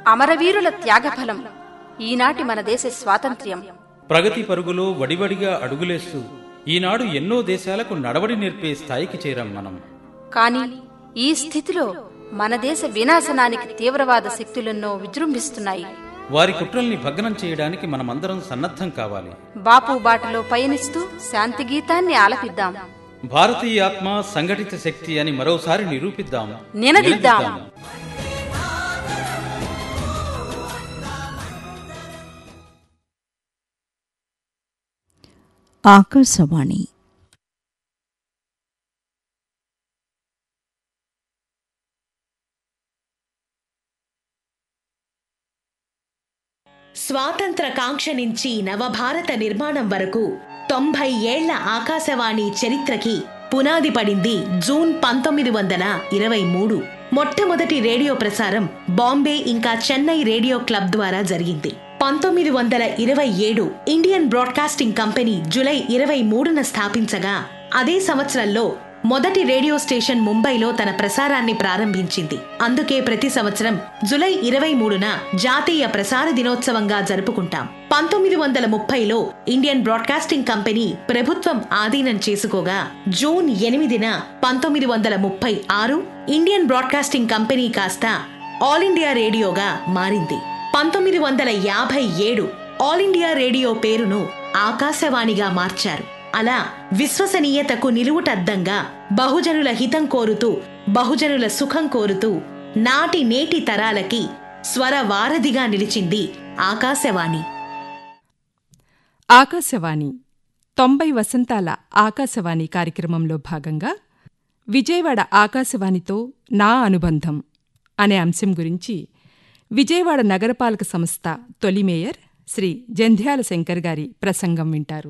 అమరవీరుల త్యాగఫలం ఈనాటి మన దేశ స్వాతంత్ర్యం ప్రగతి పరుగులో వడివడిగా అడుగులేస్తూ ఈనాడు ఎన్నో దేశాలకు నడవడి నేర్పే స్థాయికి చేరాం మనం కాని ఈ స్థితిలో మన దేశ వినాశనానికి తీవ్రవాద శక్తులెన్నో విజృంభిస్తున్నాయి వారి కుట్రల్ని భగ్నం చేయడానికి మనమందరం సన్నద్ధం కావాలి బాపు బాటలో పయనిస్తూ శాంతి గీతాన్ని ఆలపిద్దాం భారతీయ ఆత్మ సంఘటిత శక్తి అని మరోసారి నిరూపిద్దాం నినదిద్దాం. ఆకాశవాణి స్వాతంత్ర కాంక్ష నుంచి నవభారత నిర్మాణం వరకు తొంభై ఏళ్ల ఆకాశవాణి చరిత్రకి పునాది పడింది జూన్ పంతొమ్మిది వందల ఇరవై మూడు మొట్టమొదటి రేడియో ప్రసారం బాంబే ఇంకా చెన్నై రేడియో క్లబ్ ద్వారా జరిగింది పంతొమ్మిది వందల ఇరవై ఏడు ఇండియన్ బ్రాడ్కాస్టింగ్ కంపెనీ జులై ఇరవై మూడున స్థాపించగా అదే సంవత్సరంలో మొదటి రేడియో స్టేషన్ ముంబైలో తన ప్రసారాన్ని ప్రారంభించింది అందుకే ప్రతి సంవత్సరం జులై ఇరవై మూడున జాతీయ ప్రసార దినోత్సవంగా జరుపుకుంటాం పంతొమ్మిది వందల ముప్పైలో ఇండియన్ బ్రాడ్కాస్టింగ్ కంపెనీ ప్రభుత్వం ఆధీనం చేసుకోగా జూన్ ఎనిమిదిన పంతొమ్మిది వందల ముప్పై ఆరు ఇండియన్ బ్రాడ్కాస్టింగ్ కంపెనీ కాస్త ఆల్ ఇండియా రేడియోగా మారింది పంతొమ్మిది వందల యాభై ఏడు ఆల్ ఇండియా రేడియో పేరును ఆకాశవాణిగా మార్చారు అలా విశ్వసనీయతకు నిలువుటద్దంగా బహుజనుల హితం కోరుతూ బహుజనుల సుఖం కోరుతూ నాటి నేటి తరాలకి స్వర వారధిగా నిలిచింది ఆకాశవాణి ఆకాశవాణి తొంభై వసంతాల ఆకాశవాణి కార్యక్రమంలో భాగంగా విజయవాడ ఆకాశవాణితో నా అనుబంధం అనే అంశం గురించి విజయవాడ నగరపాలక సంస్థ తొలి మేయర్ శ్రీ జంధ్యాల శంకర్ గారి ప్రసంగం వింటారు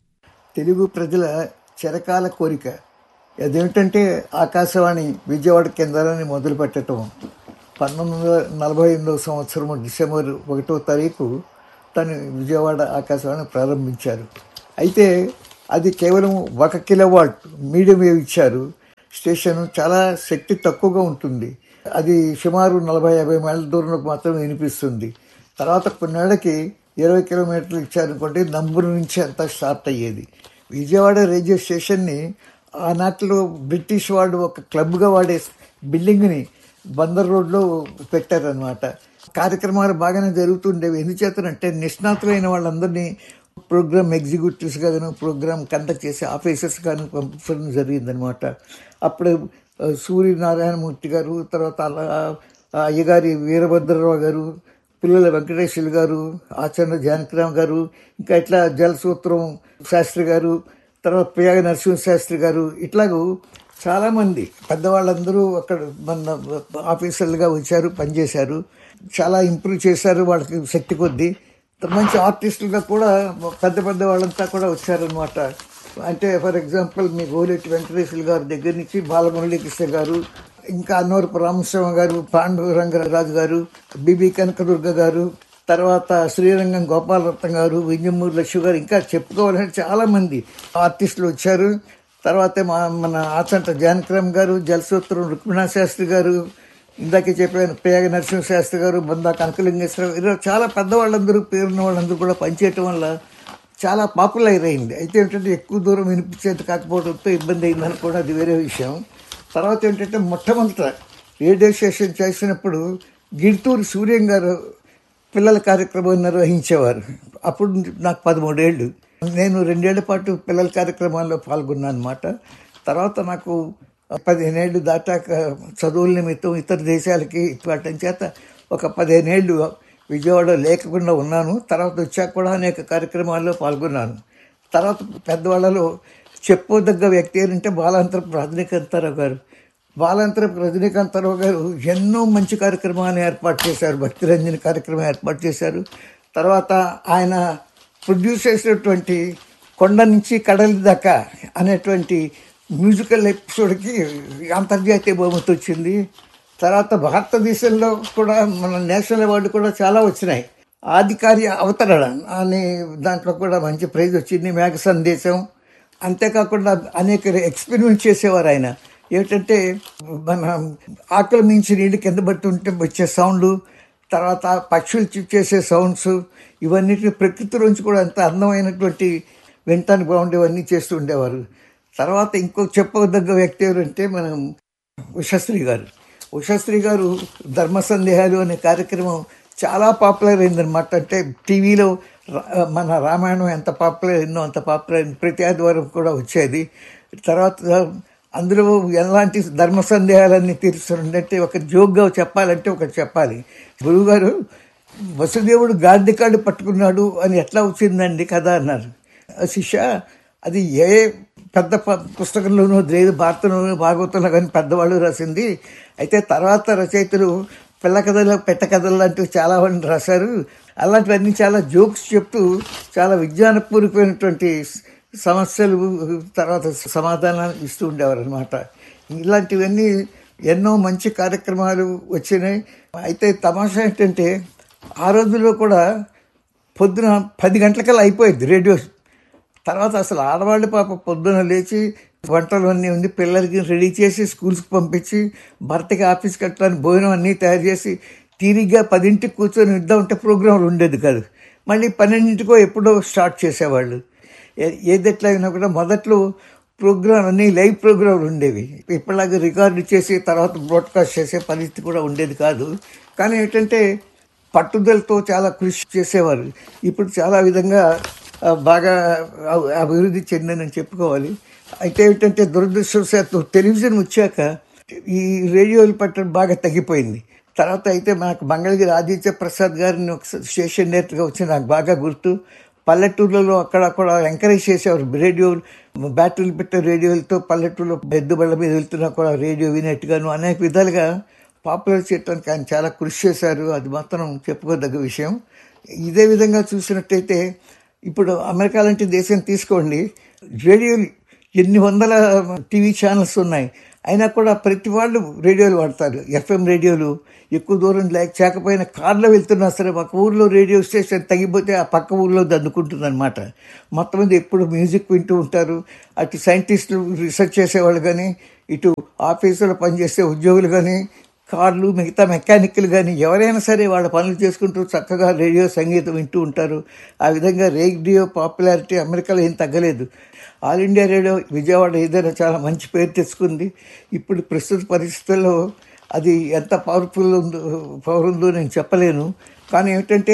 తెలుగు ప్రజల చిరకాల కోరిక అదేమిటంటే ఆకాశవాణి విజయవాడ కేంద్రాన్ని మొదలు పెట్టడం పంతొమ్మిది వందల నలభై ఎనిమిదవ సంవత్సరం డిసెంబర్ ఒకటో తారీఖు తను విజయవాడ ఆకాశవాణి ప్రారంభించారు అయితే అది కేవలం ఒక కిలోవాట్ మీడియం వేవ్ ఇచ్చారు స్టేషన్ చాలా శక్తి తక్కువగా ఉంటుంది అది సుమారు నలభై యాభై మైళ్ళ దూరంలో మాత్రమే వినిపిస్తుంది తర్వాత కొన్నేళ్ళకి ఇరవై కిలోమీటర్లు ఇచ్చారనుకోండి నంబూరు నుంచి అంతా స్టార్ట్ అయ్యేది విజయవాడ రేడియో స్టేషన్ని ఆనాటిలో బ్రిటిష్ వాళ్ళు ఒక క్లబ్గా వాడే బిల్డింగ్ని బందర్ రోడ్లో పెట్టారనమాట కార్యక్రమాలు బాగానే జరుగుతుండేవి ఎందుచేతనంటే నిష్ణాతులైన వాళ్ళందరినీ ప్రోగ్రామ్ ఎగ్జిక్యూటివ్స్ గాను ప్రోగ్రామ్ కండక్ట్ చేసే ఆఫీసర్స్ గాను పంపించడం జరిగిందనమాట అప్పుడు ఆ, సూర్యనారాయణమూర్తి గారు తర్వాత అలా ఆ, అయ్యగారి వీరభద్రరావు గారు పిల్లల వెంకటేశ్వర గారు ఆచరణ జానకిరామ్ గారు ఇంకా ఇట్లా జలసూత్రం శాస్త్రి గారు తర్వాత పియాగ నరసింహ శాస్త్రి గారు ఇట్లాగూ చాలామంది పెద్దవాళ్ళందరూ అక్కడ మన ఆఫీసర్లుగా వచ్చారు పనిచేశారు చాలా ఇంప్రూవ్ చేశారు వాళ్ళకి శక్తి కొద్దీ మంచి ఆర్టిస్టులుగా కూడా పెద్ద పెద్ద వాళ్ళంతా కూడా వచ్చారనమాట అంటే ఫర్ ఎగ్జాంపుల్ మీ గోలెట్టి వెంకటేశ్వర గారి దగ్గర నుంచి బాలమురళీకృష్ణ గారు ఇంకా అన్నవరపు రామస్వామి గారు పాండురంగరాజు గారు బిబి కనకదుర్గ గారు తర్వాత శ్రీరంగం గోపాలరత్నం గారు వింజమూరి లక్ష్మి గారు ఇంకా చెప్పుకోవాలంటే చాలా మంది ఆర్టిస్టులు వచ్చారు తర్వాత మా మన ఆచంట జానకిరామ్ గారు జలసూత్రం రుక్మిణా శాస్త్రి గారు ఇందాకే చెప్పాను పేగ నరసింహ శాస్త్రి గారు బొందా కనకలింగేశ్వరరావు ఇలా చాలా పెద్దవాళ్ళందరూ పేరున్న వాళ్ళందరూ కూడా పనిచేయటం వల్ల చాలా పాపులర్ అయింది అయితే ఏంటంటే ఎక్కువ దూరం వినిపించేది కాకపోవడంతో ఇబ్బంది అయిందని కూడా అది వేరే విషయం తర్వాత ఏంటంటే మొట్టమొదట రేడియో స్టేషన్ చేసినప్పుడు గిడుతూరు సూర్యం గారు పిల్లల కార్యక్రమం నిర్వహించేవారు అప్పుడు నాకు పదమూడేళ్ళు నేను రెండేళ్ల పాటు పిల్లల కార్యక్రమాల్లో పాల్గొన్నాను అనమాట తర్వాత నాకు పదిహేనేళ్ళు దాటాక చదువుల నిమిత్తం ఇతర దేశాలకి వాటం చేత ఒక పదిహేనేళ్ళు విజయవాడ లేకుండా ఉన్నాను తర్వాత వచ్చాక కూడా అనేక కార్యక్రమాల్లో పాల్గొన్నాను తర్వాత పెద్దవాళ్ళలో చెప్పుకోదగ్గ వ్యక్తి ఏంటంటే బాలాంతరపు రజనీకాంతారావు గారు బాలాంతరపు రజనీకాంతారావు గారు ఎన్నో మంచి కార్యక్రమాలను ఏర్పాటు చేశారు భక్తిరంజని కార్యక్రమం ఏర్పాటు చేశారు తర్వాత ఆయన ప్రొడ్యూస్ చేసినటువంటి కొండ నుంచి కడలి దాకా అనేటువంటి మ్యూజికల్ ఎపిసోడ్కి అంతర్జాతీయ బహుమతి వచ్చింది తర్వాత భారతదేశంలో కూడా మన నేషనల్ అవార్డు కూడా చాలా వచ్చినాయి ఆధికారి అవతరణ అనే దాంట్లో కూడా మంచి ప్రైజ్ వచ్చింది మేఘ సందేశం అంతేకాకుండా అనేక ఎక్స్పెరిమెంట్ చేసేవారు ఆయన ఏమిటంటే మన ఆకలి మించి నీళ్ళు కింద పడుతుంటే వచ్చే సౌండ్ తర్వాత పక్షులు చి- చేసే సౌండ్స్ ఇవన్నిటిని ప్రకృతిలోంచి కూడా ఎంత అందమైనటువంటి వింటానికి బాగుండేవన్నీ చేస్తూ ఉండేవారు తర్వాత ఇంకో చెప్పదగ్గ వ్యక్తి ఎవరంటే మనం ఉషశ్రీ గారు ఉషశ్రీ గారు ధర్మ సందేహాలు అనే కార్యక్రమం చాలా పాపులర్ అయిందనమాట అంటే టీవీలో రా- మన రామాయణం ఎంత పాపులర్ అయిందో అంత పాపులర్ అయింది ప్రతి ఆదివారం కూడా వచ్చేది తర్వాత అందులో ఎలాంటి ధర్మ సందేహాలన్నీ తీరుస్తుందంటే ఒక జోక్గా చెప్పాలంటే ఒకటి చెప్పాలి గురువుగారు వసుదేవుడు గాంధీ కార్డు పట్టుకున్నాడు అని ఎట్లా వచ్చిందండి కదా అన్నారు "ఆ శిష్య అది ఏ పెద్ద ప- పుస్తకంలోనూ లేదు భారతంలోనూ భాగవతంలో కానీ పెద్దవాళ్ళు రాసింది అయితే తర్వాత రచయితలు పిల్ల కథలు పెట్ట కథలు లాంటివి చాలా మంది రాశారు అలాంటివన్నీ చాలా జోక్స్ చెప్తూ చాలా విజ్ఞానపూర్వకమైనటువంటి సమస్యలు తర్వాత సమాధానాలు ఇస్తూ ఉండేవారు అనమాట ఇలాంటివన్నీ ఎన్నో మంచి కార్యక్రమాలు వచ్చినాయి అయితే తమాషా ఏంటంటే ఆ రోజుల్లో కూడా పొద్దున పది గంటలకల్లా అయిపోయింది రేడియో తర్వాత అసలు ఆడవాళ్ళు పాప పొద్దున లేచి వంటలు అన్నీ ఉంది పిల్లలకి రెడీ చేసి స్కూల్స్కి పంపించి భర్తకి ఆఫీస్కి కట్టడానికి భోజనం అన్నీ తయారు చేసి తీరిగ్గా పదింటికి కూర్చొని ఇద్దాం ఉంటే ప్రోగ్రాంలు ఉండేది కాదు మళ్ళీ పన్నెండింటికో ఎప్పుడో స్టార్ట్ చేసేవాళ్ళు ఏ- ఏది ఎట్లా అయినా కూడా మొదట్లో ప్రోగ్రాం అన్ని లైవ్ ప్రోగ్రాంలు ఉండేవి ఇప్పటిలాగా రికార్డు చేసి తర్వాత బ్రాడ్కాస్ట్ చేసే పరిస్థితి కూడా ఉండేది కాదు కానీ ఏంటంటే పట్టుదలతో చాలా కృషి చేసేవారు ఇప్పుడు చాలా విధంగా ఆ, బాగా అభి- అభివృద్ధి చెందని చెప్పుకోవాలి అయితే ఏంటంటే దురదృష్టవశాత్తు టెలివిజన్ వచ్చాక ఈ రేడియోలు పట్టడం బాగా తగ్గిపోయింది తర్వాత అయితే నాకు మంగళగిరి ఆదిత్య ప్రసాద్ గారిని ఒక స్టేషన్ డైరెక్టర్గా వచ్చి నాకు బాగా గుర్తు పల్లెటూర్లలో అక్కడ కూడా ఎంకరేజ్ చేసేవారు రేడియో బ్యాటరీలు పెట్టే రేడియోలతో పల్లెటూరులో పెద్ద బళ్ళ మీద వెళ్తున్నా కూడా రేడియో వినేట్టుగాను అనేక విధాలుగా పాపులర్ చేయడానికి ఆయన చాలా కృషి చేశారు అది మాత్రం చెప్పుకోదగ్గ విషయం ఇదే విధంగా చూసినట్టయితే ఇప్పుడు అమెరికా లాంటి దేశం తీసుకోండి రేడియోలు ఎన్ని వందల టీవీ ఛానల్స్ ఉన్నాయి అయినా కూడా ప్రతి వాళ్ళు రేడియోలు వాడతారు ఎఫ్ఎం రేడియోలు ఎక్కువ దూరం లేక చేయకపోయినా కార్లో వెళ్తున్నా సరే ఒక ఊర్లో రేడియో స్టేషన్ తగ్గిపోతే ఆ పక్క ఊర్లో దందుకుంటుంది అనమాట మొత్తం మీద ఎప్పుడు మ్యూజిక్ వింటూ ఉంటారు అటు సైంటిస్టులు రీసెర్చ్ చేసేవాళ్ళు కానీ ఇటు ఆఫీసులో పనిచేసే ఉద్యోగులు కానీ కార్లు మిగతా మెకానిక్లు కానీ ఎవరైనా సరే వాళ్ళ పనులు చేసుకుంటూ చక్కగా రేడియో సంగీతం వింటూ ఉంటారు ఆ విధంగా రేడియో పాపులారిటీ అమెరికాలో ఏం తగ్గలేదు ఆల్ ఇండియా రేడియో విజయవాడ ఏదైనా చాలా మంచి పేరు తెచ్చుకుంది ఇప్పుడు ప్రస్తుత పరిస్థితుల్లో అది ఎంత పవర్ఫుల్ ఉందో పవర్ ఉందో నేను చెప్పలేను కానీ ఏమిటంటే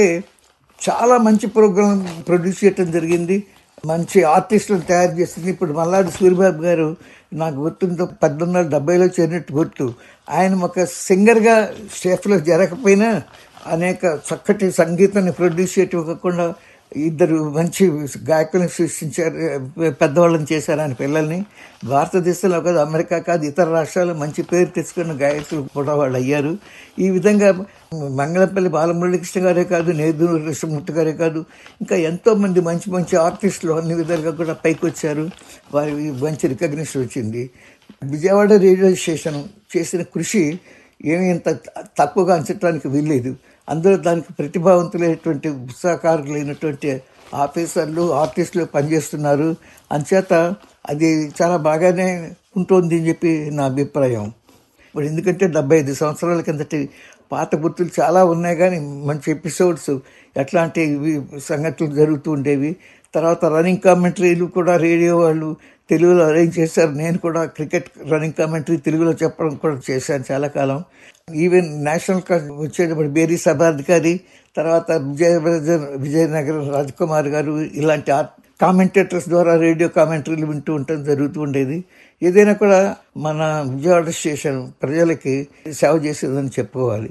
చాలా మంచి ప్రోగ్రాం ప్రొడ్యూస్ చేయటం జరిగింది మంచి ఆర్టిస్టులను తయారు చేసింది ఇప్పుడు మల్లాడి సూరిబాబు గారు నాకు గుర్తుందో పద్దెనిమిది వందల డెబ్బైలో చేరినట్టు గుర్తు ఆయన ఒక సింగర్గా స్టేఫ్లో జరగకపోయినా అనేక చక్కటి సంగీతాన్ని ప్రొడ్యూస్ చేయటం కాకుండా ఇద్దరు మంచి గాయకులను సృష్టించారు పెద్దవాళ్ళని చేశారు ఆయన పిల్లల్ని భారతదేశంలో కాదు అమెరికా కాదు ఇతర రాష్ట్రాల్లో మంచి పేరు తెచ్చుకున్న గాయకులు కూడా వాళ్ళు అయ్యారు ఈ విధంగా మంగళపల్లి బాలమురళీకృష్ణ గారే కాదు నేదూరు కృష్ణమూర్తి గారే కాదు ఇంకా ఎంతో మంది మంచి మంచి ఆర్టిస్టులు అన్ని విధాలుగా కూడా పైకి వచ్చారు వారి మంచి రికగ్నిషన్ వచ్చింది విజయవాడ రేడియో స్టేషన్ చేసిన కృషి ఏమీ ఇంత తక్కువగా అంచడానికి వీల్లేదు అందులో దానికి ప్రతిభావంతులైనటువంటి ఉత్సాహకారులైనటువంటి ఆఫీసర్లు ఆర్టిస్టులు పనిచేస్తున్నారు అంచేత అది చాలా బాగానే ఉంటుంది అని చెప్పి నా అభిప్రాయం ఇప్పుడు ఎందుకంటే డెబ్బై ఐదు సంవత్సరాల కిందటి పాత గుర్తులు చాలా ఉన్నాయి కానీ మంచి ఎపిసోడ్స్ ఎట్లాంటి ఇవి సంగతులు జరుగుతూ ఉండేవి తర్వాత రన్నింగ్ కామెంటరీలు కూడా రేడియో వాళ్ళు తెలుగులో అరేంజ్ చేశారు నేను కూడా క్రికెట్ రన్నింగ్ కామెంటరీ తెలుగులో చెప్పడం కూడా చేశాను చాలా కాలం ఈవెన్ నేషనల్ కా- వచ్చేటప్పుడు బేరీ సభాధికారి తర్వాత విజయ విజయనగరం రాజ్కుమార్ గారు ఇలాంటి ఆర్- కామెంటేటర్స్ ద్వారా రేడియో కామెంటరీలు వింటూ ఉండటం జరుగుతూ ఉండేది ఏదైనా కూడా మన విజయవాడ స్టేషన్ ప్రజలకి సేవ చేసేదని చెప్పుకోవాలి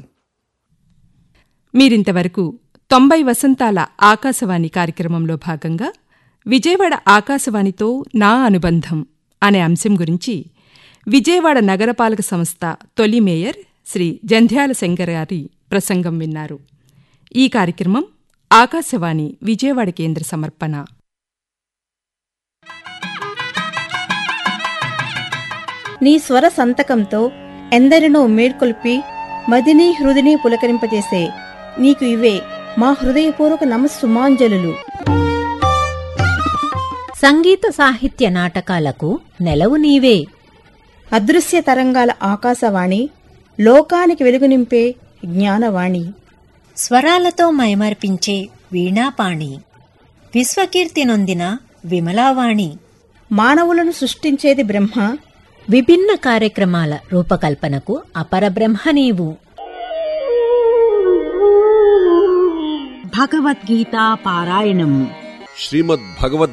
మీరింతవరకు తొంభై వసంతాల ఆకాశవాణి కార్యక్రమంలో భాగంగా విజయవాడ ఆకాశవాణితో నా అనుబంధం అనే అంశం గురించి విజయవాడ నగరపాలక సంస్థ తొలి మేయర్ శ్రీ జంధ్యాల శంకర్ గారి ప్రసంగం విన్నారు ఈ కార్యక్రమం ఆకాశవాణి విజయవాడ కేంద్ర సమర్పణ నీ స్వర సంతకంతో ఎందరినో మేడ్కొల్పి మదిని హృదిని పులకరింపజేసే నీకు ఇవే మా హృదయపూర్వక నమస్సుమాంజలు సంగీత సాహిత్య నాటకాలకు నెలవు నీవే అదృశ్య తరంగాల ఆకాశవాణి లోకానికి వెలుగు నింపే జ్ఞానవాణి స్వరాలతో మైమర్పించే వీణాపాణి విశ్వకీర్తి నొందిన విమలావాణి మానవులను సృష్టించేది బ్రహ్మ విభిన్న కార్యక్రమాల రూపకల్పనకు అపరబ్రహ్మ నీవు భగవద్గీతా పారాయణం శ్రీమద్భగవద్గీత